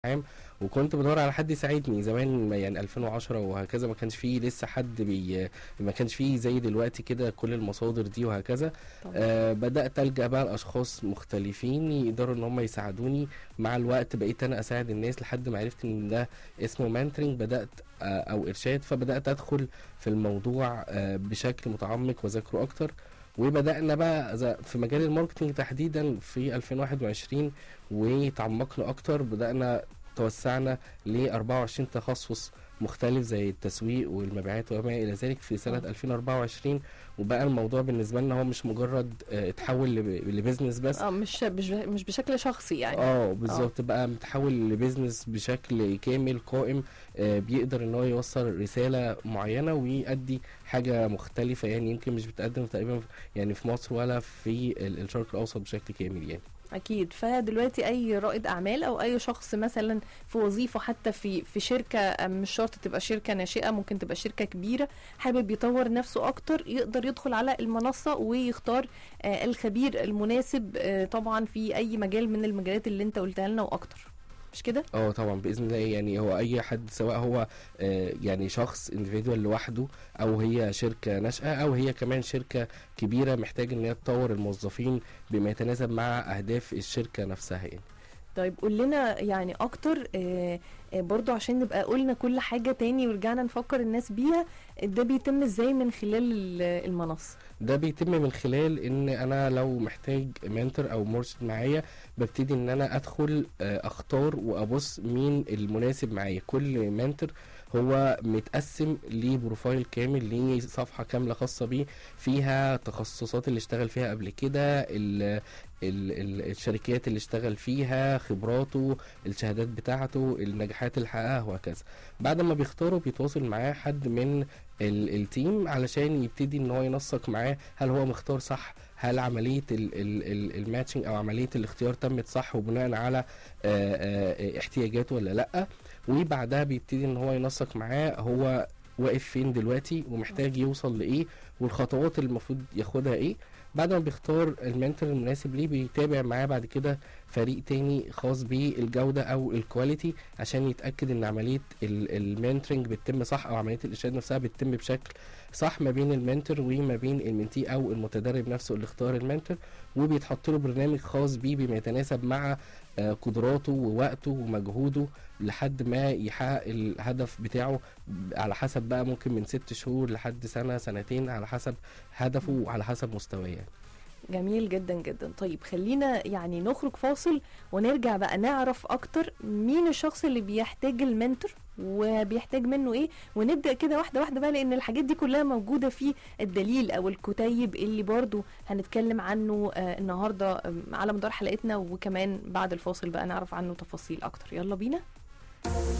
عام وكنت بدور على حد يساعدني زمان ما- يعني 2010 وهكذا ما كانش فيه لسه حد بي ما كانش فيه زي دلوقتي كده كل المصادر دي وهكذا طبعا آه بدأت ألجأ بقى لأشخاص مختلفين يقدروا إن هم يساعدوني مع الوقت بقيت أنا أساعد الناس لحد ما عرفت إن ده اسمه مانترنج بدأت آه أو إرشاد فبدأت أدخل في الموضوع آه بشكل متعمق وأذاكره أكتر وبدأنا بقى ز- في مجال الماركتينج تحديدا في 2021 وتعمقنا أكتر بدأنا توسعنا ل 24 تخصص مختلف زي التسويق والمبيعات وما الى ذلك في سنه آه. 2024 وبقى الموضوع بالنسبه لنا هو مش مجرد آه، اتحول لب- لبزنس بس اه مش مش مش بشكل شخصي يعني اه بالظبط بقى متحول لبزنس بشكل كامل قائم آه، بيقدر ان هو يوصل رساله معينه ويؤدي حاجه مختلفه يعني يمكن مش بتقدم تقريبا في- يعني في مصر ولا في ال- الشرق الاوسط بشكل كامل يعني اكيد فدلوقتي اي رائد اعمال او اي شخص مثلا في وظيفه حتى في في شركه مش شرط تبقى شركه ناشئه ممكن تبقى شركه كبيره حابب يطور نفسه اكتر يقدر يدخل على المنصه ويختار آه، الخبير المناسب آه، طبعا في اي مجال من المجالات اللي انت قلتها لنا واكتر مش كده اه طبعا باذن الله يعني هو اي حد سواء هو آه، يعني شخص individual لوحده او هي شركه ناشئه او هي كمان شركه كبيره محتاج ان هي تطور الموظفين بما يتناسب مع اهداف الشركه نفسها يعني طيب قول لنا يعني اكتر آه، آه، برضو عشان نبقى قلنا كل حاجه تاني ورجعنا نفكر الناس بيها ده بيتم ازاي من خلال ال- المنصه ده بيتم من خلال ان انا لو محتاج منتور او مرشد معايا ببتدي ان انا ادخل آه، اختار وابص مين المناسب معايا كل منتور هو متقسم لبروفايل كامل ليه صفحة كاملة خاصة بيه فيها تخصصات اللي اشتغل فيها قبل كده ال ال ال الشركات اللي اشتغل فيها خبراته الشهادات بتاعته النجاحات اللي حققها وهكذا بعد ما بيختاروا بيتواصل معاه حد من ال- التيم علشان يبتدي ان هو ينسق معاه هل هو مختار صح هل عمليه ال- ال- ال- الماتشنج او عمليه الاختيار تمت صح وبناء على آه، آه، احتياجاته ولا لا وبعدها بيبتدي ان هو ينسق معاه هو واقف فين دلوقتي ومحتاج يوصل لايه والخطوات اللي المفروض ياخدها ايه بعد ما بيختار المنتور المناسب ليه بيتابع معاه بعد كده فريق تاني خاص بالجودة او الكواليتي عشان يتأكد ان عملية المنتورنج بتتم صح او عملية الارشاد نفسها بتتم بشكل صح ما بين المنتور وما بين المنتي او المتدرب نفسه اللي اختار المنتور وبيتحط له برنامج خاص بيه بما يتناسب مع آه، قدراته ووقته ومجهوده لحد ما يحقق الهدف بتاعه على حسب بقى ممكن من ست شهور لحد سنة سنتين على حسب هدفه وعلى حسب مستواه يعني. جميل جدا جدا طيب خلينا يعني نخرج فاصل ونرجع بقى نعرف اكتر مين الشخص اللي بيحتاج المنتور وبيحتاج منه ايه ونبدا كده واحده واحده بقى لان الحاجات دي كلها موجوده في الدليل او الكتيب اللي برضو هنتكلم عنه آه النهارده آه، على مدار حلقتنا وكمان بعد الفاصل بقى نعرف عنه تفاصيل اكتر يلا بينا